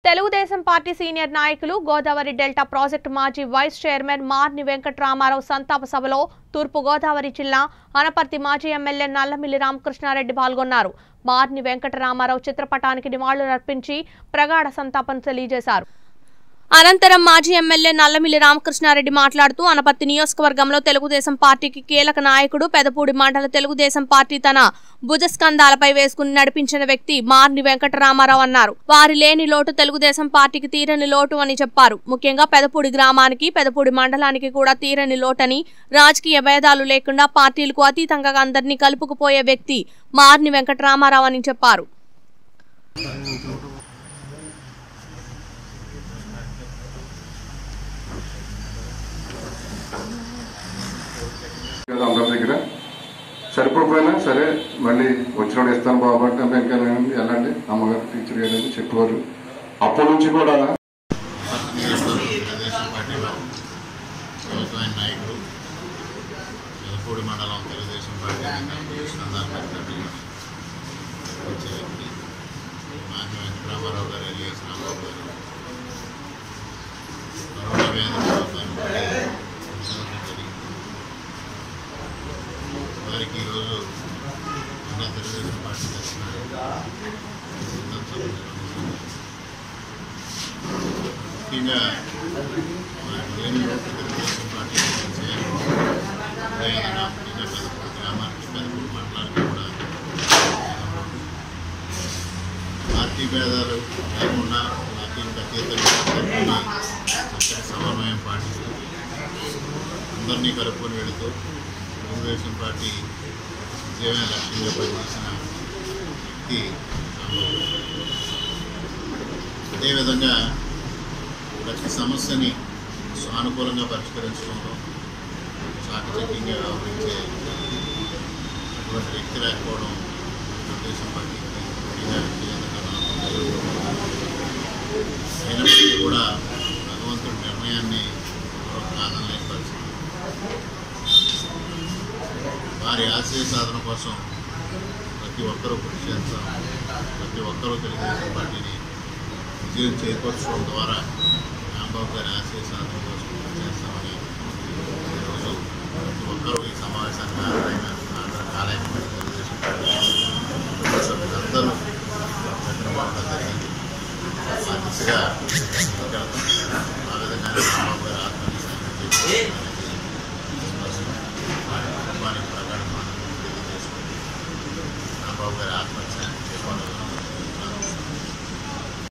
Telugu Desam party senior నాయకులు Godavari delta project మాజీ vice chairman Marni Venkatramarao సంతాప సభలో తూర్పు గోదావరి జిల్లా అనపర్తి మాజీ ఎమ్మెల్యే నల్లమిల్లి రామకృష్ణారెడ్డి పాల్గొన్నారు మార్ని వెంకటరామారావు చిత్రపటానికి నివాళులర్పించి ప్రగాఢ సంతాపం తెలియజేశారు అనంతరం మాజీ ఎమ్మెల్యే నల్లమిల్లి రామకృష్ణారెడ్డి మాట్లాడుతూ అనపర్తి నియోజకవర్గంలో తెలుగుదేశం పార్టీకి కీలక నాయకుడు పెదపూడి మండల తెలుగుదేశం పార్టీ తన భుజస్కంధాలపై వేసుకుని నడిపించిన వ్యక్తి మార్ని వెంకటరామారావు అన్నారు వారి లేని లోటు తెలుగుదేశం పార్టీకి తీరని లోటు అని చెప్పారు ముఖ్యంగా పెదపూడి గ్రామానికి పెదపూడి మండలానికి కూడా తీరని లోటని రాజకీయ భేదాలు లేకుండా పార్టీలకు అతీతంగా అందరినీ కలుపుకుపోయే వ్యక్తి మార్ని వెంకటరామారావు అని చెప్పారు కదా అందరి దగ్గర సరిపోకపోయినా సరే మళ్ళీ వచ్చినప్పుడు ఇస్తాను బాబు అంటే ఇంకా వెళ్ళండి అమ్మగారు టీచర్ గారు అని చెప్పేవారు అప్పటి నుంచి కూడా తెలుగుదేశం పార్టీలో ప్రభుత్వమైన నాయకుడు ఎలపూడి మండలం తెలుగుదేశం పార్టీ స్కందాలు వచ్చే వ్యక్తి మాజీ వెంకటరామారావు గారు ఎలియస్ రాంబాబు గారు కరోనా వ్యాధి ప్రభుత్వాన్ని జరిగింది వారికి ఈరోజు ఉన్న తెలుగుదేశం పార్టీ తరఫున సందర్శనలు నిర్వహిస్తున్నారు. ముఖ్యంగా వారి లేని లోటు తెలుగుదేశం పార్టీ చేయాలి అదేవిధంగా ముఖ్యంగా పెదపూడి గ్రామానికి పెదపూడి మండలానికి కూడా పార్టీ భేదాలు లేకుండా పార్టీలకు అతీతంగా అందరినీ చక్కటి సమన్వయం పాటిస్తూ అందరినీ కలుపుకొని వెళుతూ తెలుగుదేశం పార్టీ విజయమే లక్ష్యంగా పనిచేసిన వ్యక్తి రాంబాబు అదేవిధంగా ప్రతి సమస్యని సానుకూలంగా పరిష్కరించడంలో చాకచక్యంగా వ్యవహరించే అటువంటి వ్యక్తి లేకపోవడం తెలుగుదేశం పార్టీకి ముఖ్యంగా వ్యక్తిగతంగా అయినప్పటికీ కూడా భగవంతుడి నిర్ణయాన్ని ఎవరో కాదనలేని పరిస్థితి వారి ఆశయ సాధన కోసం ప్రతి ఒక్కరూ కృషి చేస్తాం ప్రతి ఒక్కరూ తెలుగుదేశం పార్టీని విజయం చేకూర్చడం ద్వారా రాంబాబు గారి ఆశయ సాధన కోసం కృషి చేస్తామని ఈరోజు ప్రతి ఒక్కరూ ఈ సమావేశానికి హాజరైన హాజరు కాలేకపోయిన తెలుగుదేశం పార్టీ కుటుంబ సభ్యులందరూ చంద్రబాబు గారు జరిగింది ఆ దిశగా ముందుకెళ్తాం ఆ విధంగానే రాంబాబు గారి ఆత్మని శాంతి వారి కుటుంబానికి ప్రగాఢ తెలియజేసుకుంటూ రాంబాబు గారి ఆత్మ